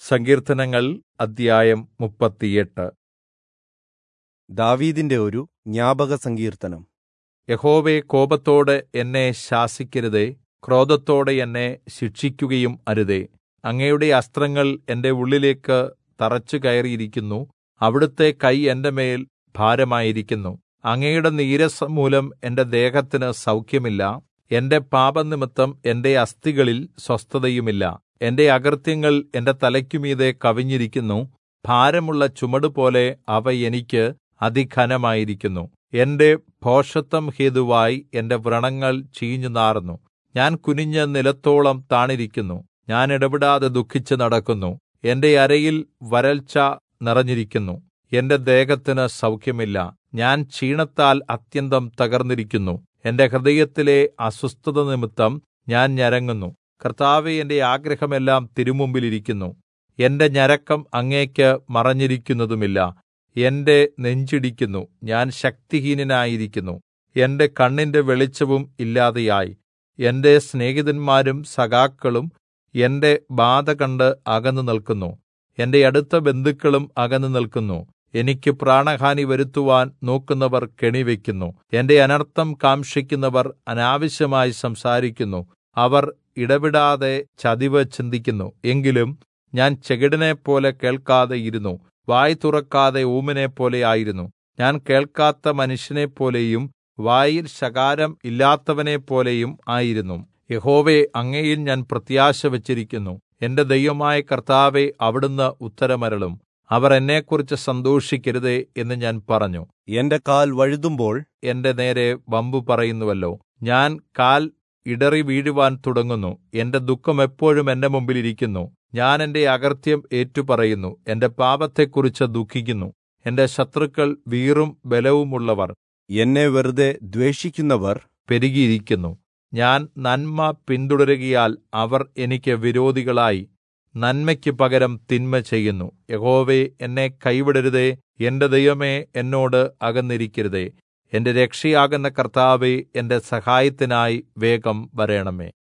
സങ്കീർത്തനങ്ങൾ അദ്ധ്യായം മുപ്പത്തിയെട്ട് ദാവീദിന്റെ ഒരു ജ്ഞാപക സങ്കീർത്തനം യഹോവേ കോപത്തോടെ എന്നെ ശാസിക്കരുതേ ക്രോധത്തോടെ എന്നെ ശിക്ഷിക്കുകയും അരുതേ അങ്ങയുടെ അസ്ത്രങ്ങൾ എന്റെ ഉള്ളിലേക്ക് തറച്ചു കയറിയിരിക്കുന്നു അവിടുത്തെ കൈ എന്റെ മേൽ ഭാരമായിരിക്കുന്നു അങ്ങയുടെ നീരസം മൂലം എന്റെ ദേഹത്തിന് സൗഖ്യമില്ല എന്റെ പാപനിമിത്തം എന്റെ അസ്ഥികളിൽ സ്വസ്ഥതയുമില്ല എന്റെ അകൃത്യങ്ങൾ എന്റെ തലയ്ക്കുമീതെ കവിഞ്ഞിരിക്കുന്നു ഭാരമുള്ള ചുമടുപോലെ അവ എനിക്ക് അതിഘനമായിരിക്കുന്നു എന്റെ ഭോഷത്തം ഹേതുവായി എന്റെ വ്രണങ്ങൾ ചീഞ്ഞു നാറുന്നു ഞാൻ കുനിഞ്ഞ് നിലത്തോളം താണിരിക്കുന്നു ഞാൻ ഇടവിടാതെ ദുഃഖിച്ച് നടക്കുന്നു എന്റെ അരയിൽ വരൾച്ച നിറഞ്ഞിരിക്കുന്നു എന്റെ ദേഹത്തിന് സൗഖ്യമില്ല ഞാൻ ക്ഷീണത്താൽ അത്യന്തം തകർന്നിരിക്കുന്നു എന്റെ ഹൃദയത്തിലെ അസ്വസ്ഥത നിമിത്തം ഞാൻ ഞരങ്ങുന്നു കർത്താവേ എന്റെ ആഗ്രഹമെല്ലാം തിരുമുമ്പിലിരിക്കുന്നു എന്റെ ഞരക്കം അങ്ങേക്ക് മറഞ്ഞിരിക്കുന്നതുമില്ല എന്റെ നെഞ്ചിടിക്കുന്നു ഞാൻ ശക്തിഹീനനായിരിക്കുന്നു എന്റെ കണ്ണിന്റെ വെളിച്ചവും ഇല്ലാതെയായി എന്റെ സ്നേഹിതന്മാരും സഖാക്കളും എന്റെ ബാധ കണ്ട് അകന്നു നിൽക്കുന്നു എന്റെ അടുത്ത ബന്ധുക്കളും അകന്നു നിൽക്കുന്നു എനിക്ക് പ്രാണഹാനി വരുത്തുവാൻ നോക്കുന്നവർ കെണിവെക്കുന്നു എന്റെ അനർത്ഥം കാംക്ഷിക്കുന്നവർ അനാവശ്യമായി സംസാരിക്കുന്നു അവർ ഇടവിടാതെ ചതിവ് ചിന്തിക്കുന്നു എങ്കിലും ഞാൻ ചെകിടനെപ്പോലെ കേൾക്കാതെ ഇരുന്നു വായ് തുറക്കാതെ ഊമനെപ്പോലെ ആയിരുന്നു ഞാൻ കേൾക്കാത്ത മനുഷ്യനെപ്പോലെയും വായിൽ ശകാരം ഇല്ലാത്തവനെപ്പോലെയും ആയിരുന്നു യഹോവേ അങ്ങയിൽ ഞാൻ പ്രത്യാശ വച്ചിരിക്കുന്നു എന്റെ ദൈവമായ കർത്താവെ അവിടുന്ന് ഉത്തരമരളും അവർ എന്നെക്കുറിച്ച് സന്തോഷിക്കരുതേ എന്ന് ഞാൻ പറഞ്ഞു എന്റെ കാൽ വഴുതുമ്പോൾ എന്റെ നേരെ വമ്പു പറയുന്നുവല്ലോ ഞാൻ കാൽ ഇടറി വീഴുവാൻ തുടങ്ങുന്നു എന്റെ ദുഃഖം എപ്പോഴും എന്റെ മുമ്പിൽ ഇരിക്കുന്നു ഞാൻ എന്റെ അകൃത്യം ഏറ്റുപറയുന്നു എന്റെ പാപത്തെക്കുറിച്ച് ദുഃഖിക്കുന്നു എന്റെ ശത്രുക്കൾ വീറും ബലവുമുള്ളവർ എന്നെ വെറുതെ ദ്വേഷിക്കുന്നവർ പെരുകിയിരിക്കുന്നു ഞാൻ നന്മ പിന്തുടരുകയാൽ അവർ എനിക്ക് വിരോധികളായി നന്മയ്ക്ക് പകരം തിന്മ ചെയ്യുന്നു യഹോവേ എന്നെ കൈവിടരുതേ എന്റെ ദൈവമേ എന്നോട് അകന്നിരിക്കരുതേ എന്റെ രക്ഷയാകുന്ന കർത്താവേ എന്റെ സഹായത്തിനായി വേഗം വരേണമേ